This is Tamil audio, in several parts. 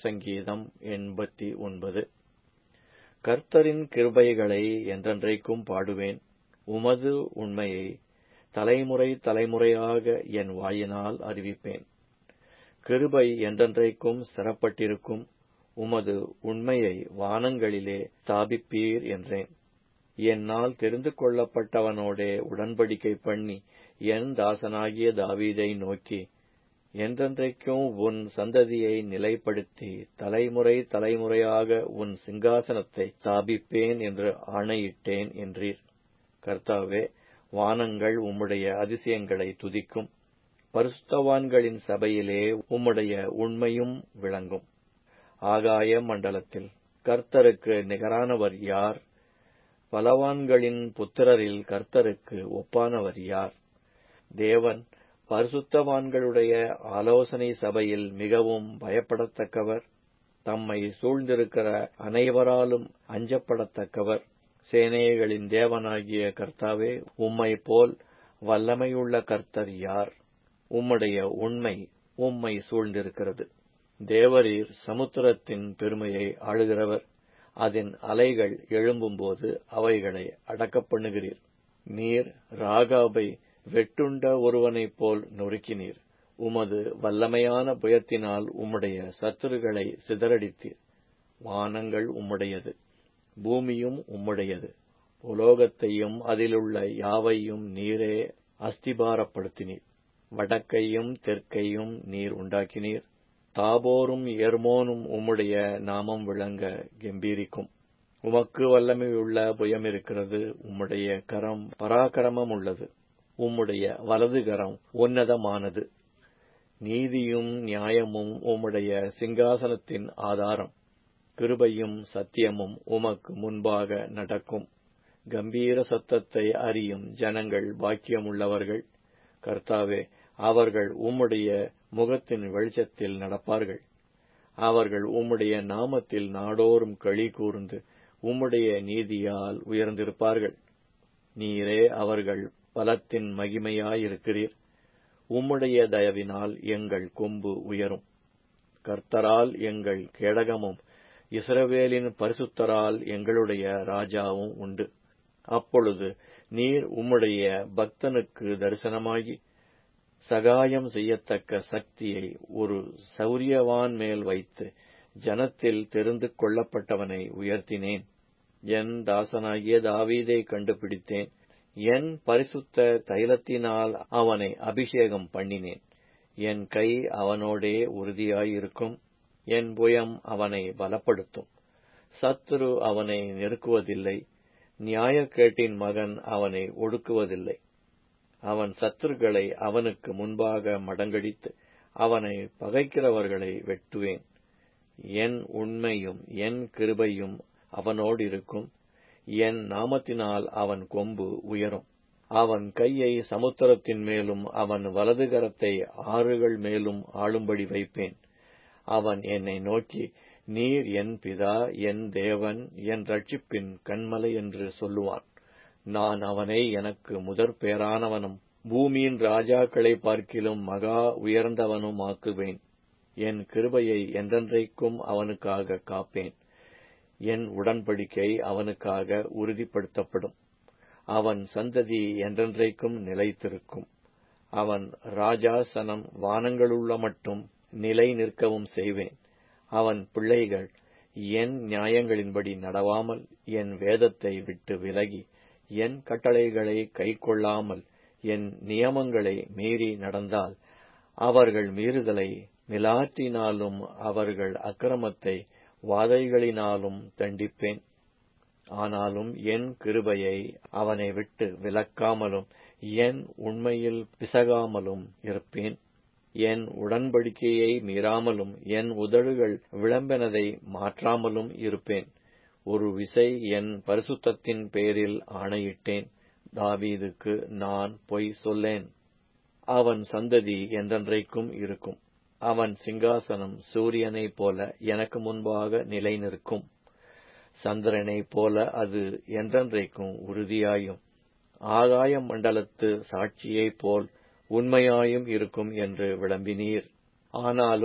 சங்கீதம் எண்பத்தி ஒன்பது கர்த்தரின் கிருபைகளை என்றென்றைக்கும் பாடுவேன் உமது உண்மையை தலைமுறை தலைமுறையாக என் வாயினால் அறிவிப்பேன் கிருபை என்றென்றைக்கும் சிறப்பட்டிருக்கும் உமது உண்மையை வானங்களிலே ஸ்தாபிப்பீர் என்றேன் என்னால் தெரிந்து கொள்ளப்பட்டவனோடே உடன்படிக்கை பண்ணி என் தாசனாகிய தாவீதை நோக்கி என்றென்றைக்கும் உன் சந்ததியை நிலைப்படுத்தி தலைமுறை தலைமுறையாக உன் சிங்காசனத்தை ஸ்தாபிப்பேன் என்று ஆணையிட்டேன் என்றீர் கர்த்தாவே வானங்கள் உம்முடைய அதிசயங்களை துதிக்கும் பரிசுத்தவான்களின் சபையிலே உம்முடைய உண்மையும் விளங்கும் ஆகாய மண்டலத்தில் கர்த்தருக்கு நிகரானவர் யார் பலவான்களின் புத்திரரில் கர்த்தருக்கு ஒப்பானவர் யார் தேவன் பரிசுத்தவான்களுடைய ஆலோசனை சபையில் மிகவும் பயப்படத்தக்கவர் தம்மை சூழ்ந்திருக்கிற அனைவராலும் அஞ்சப்படத்தக்கவர் சேனைகளின் தேவனாகிய கர்த்தாவே உம்மை போல் வல்லமையுள்ள கர்த்தர் யார் உம்முடைய உண்மை உம்மை சூழ்ந்திருக்கிறது தேவரீர் சமுத்திரத்தின் பெருமையை ஆளுகிறவர் அதன் அலைகள் எழும்பும்போது அவைகளை அடக்கப் பண்ணுகிறீர் நீர் ராகாபை வெட்டுண்ட ஒருவனைப் போல் நொறுக்கினீர் உமது வல்லமையான புயத்தினால் உம்முடைய சத்துருகளை சிதறடித்தீர் வானங்கள் உம்முடையது பூமியும் உம்முடையது உலோகத்தையும் அதிலுள்ள யாவையும் நீரே அஸ்திபாரப்படுத்தினீர் வடக்கையும் தெற்கையும் நீர் உண்டாக்கினீர் தாபோரும் எர்மோனும் உம்முடைய நாமம் விளங்க கெம்பீரிக்கும் உமக்கு வல்லமையுள்ள புயம் இருக்கிறது உம்முடைய கரம் பராக்கிரமம் உள்ளது உம்முடைய வலது கரம் உன்னதமானது நீதியும் நியாயமும் உம்முடைய சிங்காசனத்தின் ஆதாரம் கிருபையும் சத்தியமும் உமக்கு முன்பாக நடக்கும் கம்பீர சத்தத்தை அறியும் ஜனங்கள் பாக்கியமுள்ளவர்கள் கர்த்தாவே அவர்கள் உம்முடைய முகத்தின் வெளிச்சத்தில் நடப்பார்கள் அவர்கள் உம்முடைய நாமத்தில் நாடோறும் களி கூர்ந்து உம்முடைய நீதியால் உயர்ந்திருப்பார்கள் நீரே அவர்கள் பலத்தின் மகிமையாயிருக்கிறீர் உம்முடைய தயவினால் எங்கள் கொம்பு உயரும் கர்த்தரால் எங்கள் கேடகமும் இஸ்ரவேலின் பரிசுத்தரால் எங்களுடைய ராஜாவும் உண்டு அப்பொழுது நீர் உம்முடைய பக்தனுக்கு தரிசனமாகி சகாயம் செய்யத்தக்க சக்தியை ஒரு சௌரியவான் மேல் வைத்து ஜனத்தில் தெரிந்து கொள்ளப்பட்டவனை உயர்த்தினேன் என் தாசனாகிய தாவீதை கண்டுபிடித்தேன் என் பரிசுத்த தைலத்தினால் அவனை அபிஷேகம் பண்ணினேன் என் கை அவனோடே உறுதியாயிருக்கும் என் புயம் அவனை பலப்படுத்தும் சத்துரு அவனை நெருக்குவதில்லை நியாயக்கேட்டின் மகன் அவனை ஒடுக்குவதில்லை அவன் சத்துருக்களை அவனுக்கு முன்பாக மடங்கடித்து அவனை பகைக்கிறவர்களை வெட்டுவேன் என் உண்மையும் என் கிருபையும் அவனோடு இருக்கும் என் நாமத்தினால் அவன் கொம்பு உயரும் அவன் கையை சமுத்திரத்தின் மேலும் அவன் வலது கரத்தை ஆறுகள் மேலும் ஆளும்படி வைப்பேன் அவன் என்னை நோக்கி நீர் என் பிதா என் தேவன் என் ரட்சிப்பின் கண்மலை என்று சொல்லுவான் நான் அவனை எனக்கு முதற் பேரானவனும் பூமியின் ராஜாக்களை பார்க்கிலும் மகா உயர்ந்தவனும் ஆக்குவேன் என் கிருபையை என்றென்றைக்கும் அவனுக்காக காப்பேன் என் உடன்படிக்கை அவனுக்காக உறுதிப்படுத்தப்படும் அவன் சந்ததி என்றென்றைக்கும் நிலைத்திருக்கும் அவன் ராஜாசனம் வானங்களுள்ள மட்டும் நிலை நிற்கவும் செய்வேன் அவன் பிள்ளைகள் என் நியாயங்களின்படி நடவாமல் என் வேதத்தை விட்டு விலகி என் கட்டளைகளை கைக்கொள்ளாமல் என் நியமங்களை மீறி நடந்தால் அவர்கள் மீறுதலை மிலாற்றினாலும் அவர்கள் அக்கிரமத்தை வாதைகளினாலும் தண்டிப்பேன் ஆனாலும் என் கிருபையை அவனை விட்டு விலக்காமலும் என் உண்மையில் பிசகாமலும் இருப்பேன் என் உடன்படிக்கையை மீறாமலும் என் உதடுகள் விளம்பினதை மாற்றாமலும் இருப்பேன் ஒரு விசை என் பரிசுத்தத்தின் பேரில் ஆணையிட்டேன் தாவீதுக்கு நான் பொய் சொல்லேன் அவன் சந்ததி என்றென்றைக்கும் இருக்கும் அவன் சிங்காசனம் சூரியனைப் போல எனக்கு முன்பாக நிலை நிற்கும் சந்திரனைப் போல அது என்றென்றைக்கும் உறுதியாயும் ஆகாய மண்டலத்து சாட்சியைப் போல் உண்மையாயும் இருக்கும் என்று விளம்பினீர் ஆனாலும்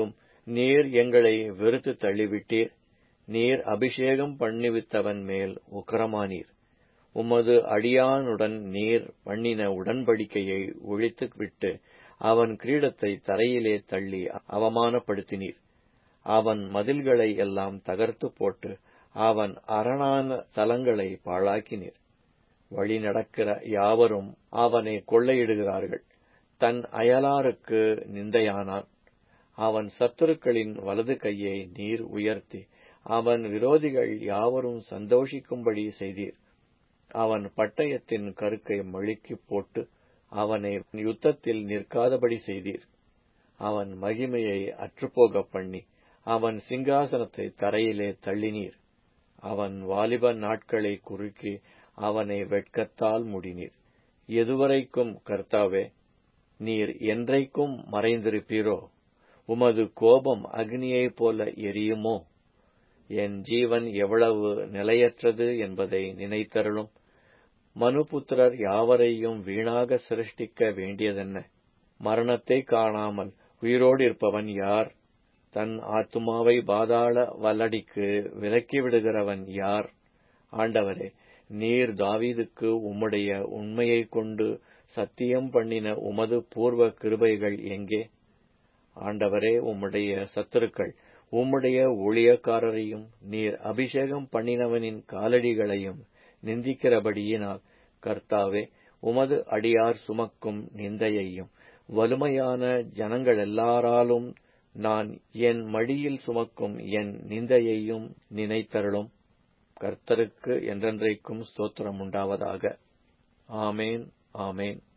நீர் எங்களை வெறுத்து தள்ளிவிட்டீர் நீர் அபிஷேகம் பண்ணுவித்தவன் மேல் உக்கரமானீர் உமது அடியானுடன் நீர் பண்ணின உடன்படிக்கையை ஒழித்துவிட்டு அவன் கிரீடத்தை தரையிலே தள்ளி அவமானப்படுத்தினீர் அவன் மதில்களை எல்லாம் தகர்த்து போட்டு அவன் அரணான தலங்களை பாழாக்கினீர் வழி நடக்கிற யாவரும் அவனை கொள்ளையிடுகிறார்கள் தன் அயலாருக்கு நிந்தையானான் அவன் சத்துருக்களின் வலது கையை நீர் உயர்த்தி அவன் விரோதிகள் யாவரும் சந்தோஷிக்கும்படி செய்தீர் அவன் பட்டயத்தின் கருக்கை மழுக்கிப் போட்டு அவனை யுத்தத்தில் நிற்காதபடி செய்தீர் அவன் மகிமையை அற்றுப்போக பண்ணி அவன் சிங்காசனத்தை தரையிலே தள்ளினீர் அவன் வாலிப நாட்களை குறுக்கி அவனை வெட்கத்தால் முடினீர் எதுவரைக்கும் கர்த்தாவே நீர் என்றைக்கும் மறைந்திருப்பீரோ உமது கோபம் அக்னியைப் போல எரியுமோ என் ஜீவன் எவ்வளவு நிலையற்றது என்பதை நினைத்தருளும் மனுபுத்திரர் யாவரையும் வீணாக சிருஷ்டிக்க வேண்டியதென்ன மரணத்தை காணாமல் உயிரோடு இருப்பவன் யார் தன் ஆத்துமாவை பாதாள வல்லடிக்கு விலக்கிவிடுகிறவன் யார் ஆண்டவரே நீர் தாவீதுக்கு உம்முடைய உண்மையைக் கொண்டு சத்தியம் பண்ணின உமது பூர்வ கிருபைகள் எங்கே ஆண்டவரே உம்முடைய சத்துருக்கள் உம்முடைய ஊழியக்காரரையும் நீர் அபிஷேகம் பண்ணினவனின் காலடிகளையும் நிந்திக்கிறபடியினால் கர்த்தாவே உமது அடியார் சுமக்கும் நிந்தையையும் வலுமையான ஜனங்களெல்லாராலும் நான் என் மடியில் சுமக்கும் என் நிந்தையையும் நினைத்தருளும் கர்த்தருக்கு என்றென்றைக்கும் ஸ்தோத்திரம் உண்டாவதாக ஆமேன் ஆமேன்